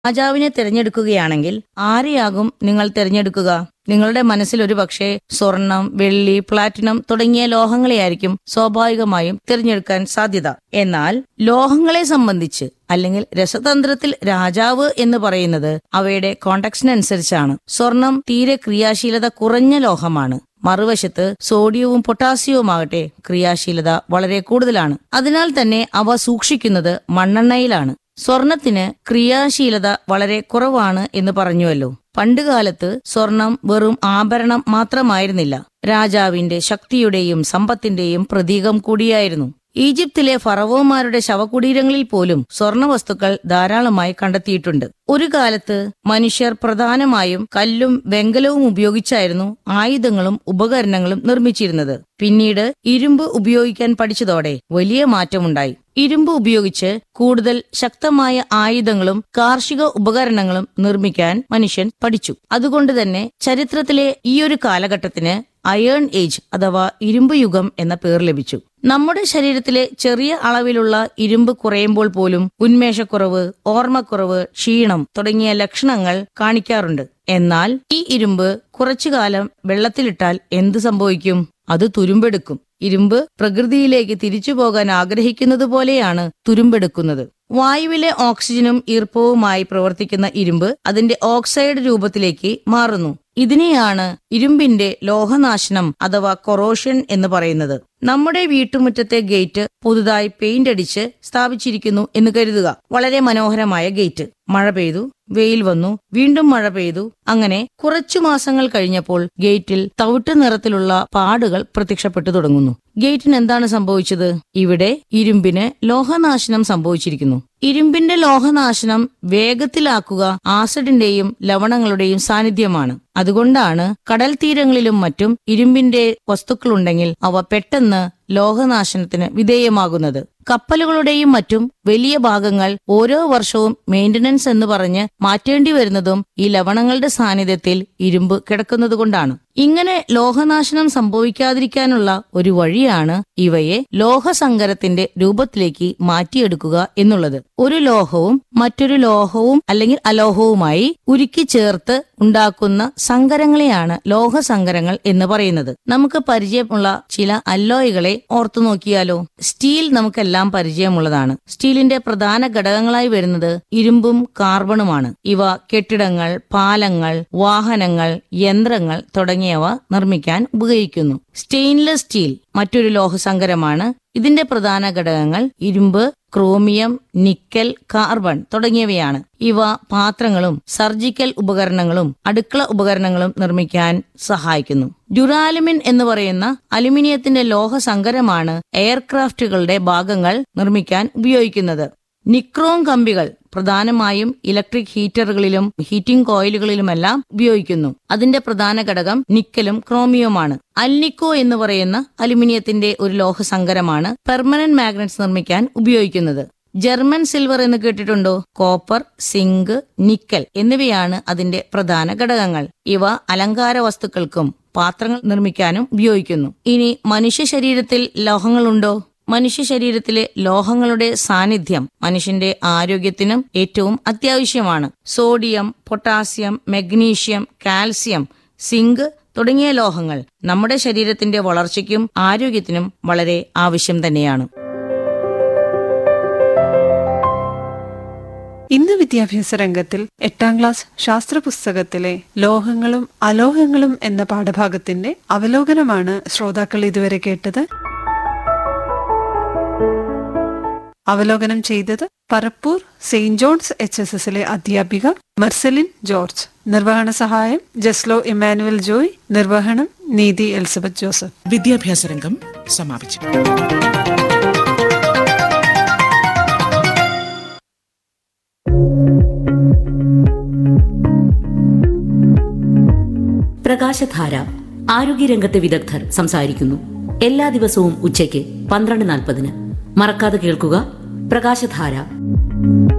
രാജാവിനെ തിരഞ്ഞെടുക്കുകയാണെങ്കിൽ ആരെയാകും നിങ്ങൾ തിരഞ്ഞെടുക്കുക നിങ്ങളുടെ മനസ്സിൽ ഒരു പക്ഷേ സ്വർണം വെള്ളി പ്ലാറ്റിനം തുടങ്ങിയ ലോഹങ്ങളെയായിരിക്കും സ്വാഭാവികമായും തിരഞ്ഞെടുക്കാൻ സാധ്യത എന്നാൽ ലോഹങ്ങളെ സംബന്ധിച്ച് അല്ലെങ്കിൽ രസതന്ത്രത്തിൽ രാജാവ് എന്ന് പറയുന്നത് അവയുടെ കോണ്ടക്സിനനുസരിച്ചാണ് സ്വർണം തീരെ ക്രിയാശീലത കുറഞ്ഞ ലോഹമാണ് മറുവശത്ത് സോഡിയവും പൊട്ടാസ്യവുമാകട്ടെ ക്രിയാശീലത വളരെ കൂടുതലാണ് അതിനാൽ തന്നെ അവ സൂക്ഷിക്കുന്നത് മണ്ണെണ്ണയിലാണ് സ്വർണത്തിന് ക്രിയാശീലത വളരെ കുറവാണ് എന്ന് പറഞ്ഞുവല്ലോ പണ്ടുകാലത്ത് സ്വർണം വെറും ആഭരണം മാത്രമായിരുന്നില്ല രാജാവിന്റെ ശക്തിയുടെയും സമ്പത്തിന്റെയും പ്രതീകം കൂടിയായിരുന്നു ഈജിപ്തിലെ ഫറവോമാരുടെ ശവകുടീരങ്ങളിൽ പോലും സ്വർണ്ണ വസ്തുക്കൾ ധാരാളമായി കണ്ടെത്തിയിട്ടുണ്ട് ഒരു കാലത്ത് മനുഷ്യർ പ്രധാനമായും കല്ലും വെങ്കലവും ഉപയോഗിച്ചായിരുന്നു ആയുധങ്ങളും ഉപകരണങ്ങളും നിർമ്മിച്ചിരുന്നത് പിന്നീട് ഇരുമ്പ് ഉപയോഗിക്കാൻ പഠിച്ചതോടെ വലിയ മാറ്റമുണ്ടായി ഇരുമ്പ് ഉപയോഗിച്ച് കൂടുതൽ ശക്തമായ ആയുധങ്ങളും കാർഷിക ഉപകരണങ്ങളും നിർമ്മിക്കാൻ മനുഷ്യൻ പഠിച്ചു അതുകൊണ്ട് തന്നെ ചരിത്രത്തിലെ ഈയൊരു കാലഘട്ടത്തിന് അയേൺ ഏജ് അഥവാ ഇരുമ്പ് യുഗം എന്ന പേർ ലഭിച്ചു നമ്മുടെ ശരീരത്തിലെ ചെറിയ അളവിലുള്ള ഇരുമ്പ് കുറയുമ്പോൾ പോലും ഉന്മേഷക്കുറവ് ഓർമ്മക്കുറവ് ക്ഷീണം തുടങ്ങിയ ലക്ഷണങ്ങൾ കാണിക്കാറുണ്ട് എന്നാൽ ഈ ഇരുമ്പ് കുറച്ചുകാലം വെള്ളത്തിലിട്ടാൽ എന്ത് സംഭവിക്കും അത് തുരുമ്പെടുക്കും ഇരുമ്പ് പ്രകൃതിയിലേക്ക് തിരിച്ചു പോകാൻ ആഗ്രഹിക്കുന്നത് പോലെയാണ് തുരുമ്പെടുക്കുന്നത് വായുവിലെ ഓക്സിജനും ഈർപ്പവുമായി പ്രവർത്തിക്കുന്ന ഇരുമ്പ് അതിന്റെ ഓക്സൈഡ് രൂപത്തിലേക്ക് മാറുന്നു ഇതിനെയാണ് ഇരുമ്പിന്റെ ലോഹനാശനം അഥവാ കൊറോഷൻ എന്ന് പറയുന്നത് നമ്മുടെ വീട്ടുമുറ്റത്തെ ഗേറ്റ് പുതുതായി പെയിന്റ് അടിച്ച് സ്ഥാപിച്ചിരിക്കുന്നു എന്ന് കരുതുക വളരെ മനോഹരമായ ഗേറ്റ് മഴ പെയ്തു വെയിൽ വന്നു വീണ്ടും മഴ പെയ്തു അങ്ങനെ കുറച്ചു മാസങ്ങൾ കഴിഞ്ഞപ്പോൾ ഗേറ്റിൽ തവിട്ട് നിറത്തിലുള്ള പാടുകൾ പ്രത്യക്ഷപ്പെട്ടു തുടങ്ങുന്നു ഗേറ്റിന് എന്താണ് സംഭവിച്ചത് ഇവിടെ ഇരുമ്പിന് ലോഹനാശനം സംഭവിച്ചിരിക്കുന്നു ഇരുമ്പിന്റെ ലോഹനാശനം വേഗത്തിലാക്കുക ആസിഡിന്റെയും ലവണങ്ങളുടെയും സാന്നിധ്യമാണ് അതുകൊണ്ടാണ് കടൽ തീരങ്ങളിലും മറ്റും ഇരുമ്പിന്റെ വസ്തുക്കളുണ്ടെങ്കിൽ അവ പെട്ടെന്ന് ലോഹനാശനത്തിന് വിധേയമാകുന്നത് കപ്പലുകളുടെയും മറ്റും വലിയ ഭാഗങ്ങൾ ഓരോ വർഷവും മെയിന്റനൻസ് എന്ന് പറഞ്ഞ് മാറ്റേണ്ടി വരുന്നതും ഈ ലവണങ്ങളുടെ സാന്നിധ്യത്തിൽ ഇരുമ്പ് കിടക്കുന്നതുകൊണ്ടാണ് ഇങ്ങനെ ലോഹനാശനം സംഭവിക്കാതിരിക്കാനുള്ള ഒരു വഴിയാണ് ഇവയെ ലോഹസങ്കരത്തിന്റെ രൂപത്തിലേക്ക് മാറ്റിയെടുക്കുക എന്നുള്ളത് ഒരു ലോഹവും മറ്റൊരു ലോഹവും അല്ലെങ്കിൽ അലോഹവുമായി ഉരുക്കി ചേർത്ത് ഉണ്ടാക്കുന്ന സങ്കരങ്ങളെയാണ് ലോഹസങ്കരങ്ങൾ എന്ന് പറയുന്നത് നമുക്ക് പരിചയമുള്ള ചില അല്ലോയികളെ ഓർത്തു നോക്കിയാലോ സ്റ്റീൽ നമുക്കെല്ലാം പരിചയമുള്ളതാണ് സ്റ്റീലിന്റെ പ്രധാന ഘടകങ്ങളായി വരുന്നത് ഇരുമ്പും കാർബണുമാണ് ഇവ കെട്ടിടങ്ങൾ പാലങ്ങൾ വാഹനങ്ങൾ യന്ത്രങ്ങൾ തുടങ്ങിയവ നിർമ്മിക്കാൻ ഉപയോഗിക്കുന്നു സ്റ്റെയിൻലെസ് സ്റ്റീൽ മറ്റൊരു ലോഹസങ്കരമാണ് ഇതിന്റെ പ്രധാന ഘടകങ്ങൾ ഇരുമ്പ് ക്രോമിയം നിക്കൽ കാർബൺ തുടങ്ങിയവയാണ് ഇവ പാത്രങ്ങളും സർജിക്കൽ ഉപകരണങ്ങളും അടുക്കള ഉപകരണങ്ങളും നിർമ്മിക്കാൻ സഹായിക്കുന്നു ഡ്യുറാലുമിൻ എന്ന് പറയുന്ന അലുമിനിയത്തിന്റെ ലോഹസങ്കരമാണ് എയർക്രാഫ്റ്റുകളുടെ ഭാഗങ്ങൾ നിർമ്മിക്കാൻ ഉപയോഗിക്കുന്നത് നിക്രോം കമ്പികൾ പ്രധാനമായും ഇലക്ട്രിക് ഹീറ്ററുകളിലും ഹീറ്റിംഗ് കോയിലുകളിലുമെല്ലാം ഉപയോഗിക്കുന്നു അതിന്റെ പ്രധാന ഘടകം നിക്കലും ക്രോമിയവുമാണ് അൽനിക്കോ എന്ന് പറയുന്ന അലുമിനിയത്തിന്റെ ഒരു ലോഹസങ്കരമാണ് പെർമനന്റ് മാഗ്നറ്റ്സ് നിർമ്മിക്കാൻ ഉപയോഗിക്കുന്നത് ജർമ്മൻ സിൽവർ എന്ന് കേട്ടിട്ടുണ്ടോ കോപ്പർ സിങ്ക് നിക്കൽ എന്നിവയാണ് അതിന്റെ പ്രധാന ഘടകങ്ങൾ ഇവ അലങ്കാര വസ്തുക്കൾക്കും പാത്രങ്ങൾ നിർമ്മിക്കാനും ഉപയോഗിക്കുന്നു ഇനി മനുഷ്യ ശരീരത്തിൽ ലോഹങ്ങളുണ്ടോ മനുഷ്യ ശരീരത്തിലെ ലോഹങ്ങളുടെ സാന്നിധ്യം മനുഷ്യന്റെ ആരോഗ്യത്തിനും ഏറ്റവും അത്യാവശ്യമാണ് sodium potassium magnesium calcium zinc തുടങ്ങിയ ലോഹങ്ങൾ നമ്മുടെ ശരീരത്തിന്റെ വളർച്ചയ്ക്കും ആരോഗ്യത്തിനും വളരെ ആവശ്യം തന്നെയാണ് ഇന്ന് വിദ്യാഭ്യാസ രംഗത്തിൽ എട്ടാം ക്ലാസ് ശാസ്ത്ര പുസ്തകത്തിലെ ലോഹങ്ങളും അലോഹങ്ങളും എന്ന പാഠഭാഗത്തിന്റെ അവലോകനമാണ് ശ്രോതാക്കൾ ഇതുവരെ കേട്ടത് അവലോകനം ചെയ്തത് Parappur Saint John's H S എസിലെ അധ്യാപിക മർസലിൻ ജോർജ് നിർവഹണ സഹായം ജസ്ലോ ഇമാനുവൽ ജോയ് നിർവഹണം നീതി എലിസബത്ത് ജോസഫ് വിദ്യാഭ്യാസ രംഗം സമാപിച്ചു പ്രകാശധാര ആരോഗ്യരംഗത്തെ വിദഗ്ധർ സംസാരിക്കുന്നു എല്ലാ ദിവസവും ഉച്ചയ്ക്ക് പന്ത്രണ്ട് നാൽപ്പതിന് മറക്കാതെ കേൾക്കുക പ്രകാശധാര